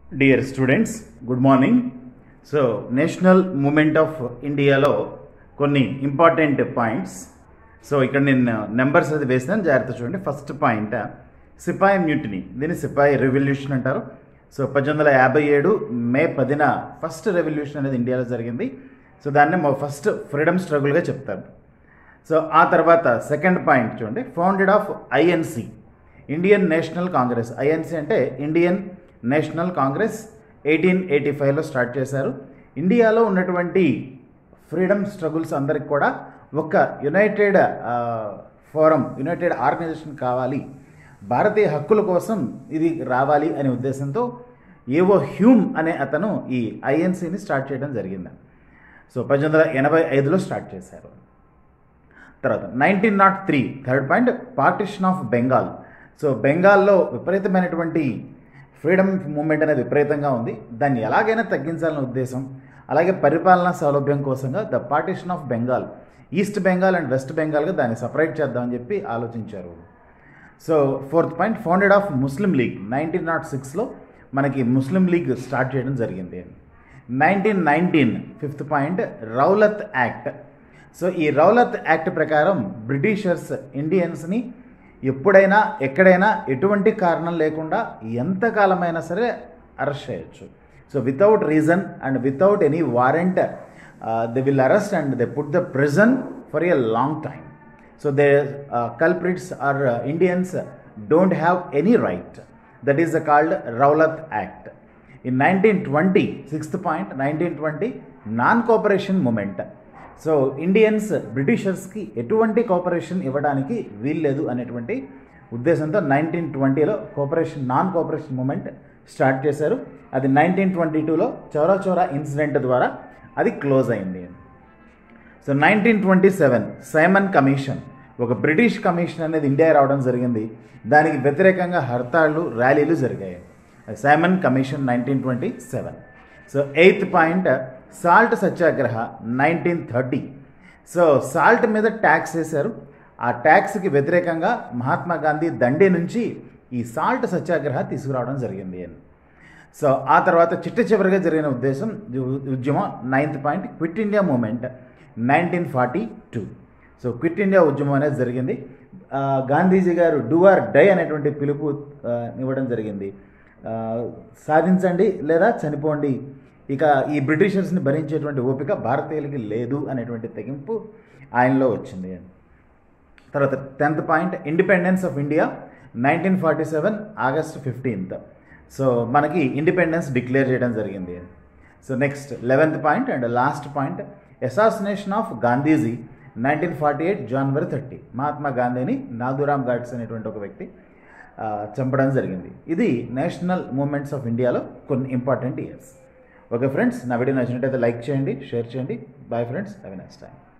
dear students good morning so national movement of ఇండియాలో కొన్ని important points so ఇక్కడ నేను నెంబర్స్ అది వేసినాను జాగ్రత్త చూడండి ఫస్ట్ పాయింట్ సిపాయి మ్యూటినీ దీన్ని సిపాయి రెవల్యూషన్ అంటారు సో పద్దెనిమిది వందల యాభై ఏడు మే పదిన ఫస్ట్ రెవల్యూషన్ అనేది ఇండియాలో జరిగింది సో దాన్ని మా ఫస్ట్ ఫ్రీడమ్ స్ట్రగుల్గా చెప్తారు సో ఆ తర్వాత సెకండ్ పాయింట్ చూడండి founded of INC Indian National Congress INC అంటే ఇండియన్ నేషనల్ కాంగ్రెస్ ఎయిటీన్ ఎయిటీ ఫైవ్లో స్టార్ట్ చేశారు ఇండియాలో ఉన్నటువంటి ఫ్రీడమ్ స్ట్రగుల్స్ అందరికి కూడా ఒక యునైటెడ్ ఫోరం యునైటెడ్ ఆర్గనైజేషన్ కావాలి భారతీయ హక్కుల కోసం ఇది రావాలి అనే ఉద్దేశంతో ఏవో హ్యూమ్ అనే అతను ఈ ఐఎన్సిని స్టార్ట్ చేయడం జరిగింది సో పద్దెనిమిది వందల ఎనభై ఐదులో స్టార్ట్ చేశారు తర్వాత nineteen nought three third point partition of Bengal so బెంగాల్లో విపరీతమైనటువంటి ఫ్రీడమ్ మూమెంట్ అనేది విపరీతంగా ఉంది దాన్ని ఎలాగైనా తగ్గించాలనే ఉద్దేశం అలాగే పరిపాలనా సౌలభ్యం కోసంగా the partition of Bengal East Bengal and West బెంగాల్గా దాన్ని సపరేట్ చేద్దామని చెప్పి ఆలోచించారు so fourth point founded of Muslim League nineteen nought సిక్స్లో మనకి ముస్లిం లీగ్ స్టార్ట్ చేయడం జరిగింది nineteen nineteen fifth point Rowlatt act so ఈ రౌలత్ యాక్ట్ ప్రకారం బ్రిటిషర్స్ ఇండియన్స్ని ఎప్పుడైనా ఎక్కడైనా ఎటువంటి కారణం లేకుండా ఎంతకాలమైనా సరే అరెస్ట్ చేయొచ్చు so without reason and without any warrant they will arrest and they put the prison for a long time so they culprits are Indians don't have any right that is called Rowlatt act in nineteen twenty sixth point nineteen twenty non cooperation movement so Indians బ్రిటిషర్స్కి ఎటువంటి cooperation ఇవ్వడానికి వీల్లేదు అనేటువంటి ఉద్దేశంతో nineteen ట్వంటీలో cooperation non cooperation movement start చేశారు అది nineteen twenty టూలో చౌరా చౌరా ఇన్సిడెంట్ ద్వారా అది క్లోజ్ అయింది so nineteen twenty seven Simon commission ఒక బ్రిటిష్ కమిషన్ అనేది ఇండియా రావడం జరిగింది దానికి వ్యతిరేకంగా హర్తాళ్ళు ర్యాలీలు జరిగాయి Simon commission nineteen twenty seven so eighth point salt satyagraha nineteen thirty so salt మీద ట్యాక్స్ వేశారు ఆ ట్యాక్స్కి వ్యతిరేకంగా మహాత్మా గాంధీ దండి నుంచి ఈ సాల్ట్ సత్యాగ్రహ తీసుకురావడం జరిగింది అని సో ఆ తర్వాత చిట్ట చివరిగా జరిగిన ఉద్దేశం ఉద్యమం ninth point quit India movement nineteen forty two so quit India ఉద్యమం అనేది జరిగింది గాంధీజీ గారు డూ ఆర్ డై అనేటువంటి పిలుపు ఇవ్వడం జరిగింది సాధించండి లేదా చనిపోండి ఇక ఈ బ్రిటిషర్స్ని భరించేటువంటి ఓపిక భారతీయులకి లేదు అనేటువంటి తెగింపు ఆయనలో వచ్చింది తర్వాత tenth point independence of India nineteen forty seven August fifteenth so మనకి ఇండిపెండెన్స్ డిక్లేర్ చేయడం జరిగింది so next eleventh point and last point assassination of Gandhiji nineteen forty eight January thirty Mahatma గాంధీని నాదురామ్ గాడ్స్ అనేటువంటి ఒక వ్యక్తి చంపడం జరిగింది ఇది నేషనల్ మూమెంట్స్ ఆఫ్ ఇండియాలో కొన్ని ఇంపార్టెంట్ ఇయర్స్ ఓకే ఫ్రెండ్స్ నా వీడియో నచ్చినట్టయితే లైక్ చేయండి షేర్ చేయండి bye friends have next time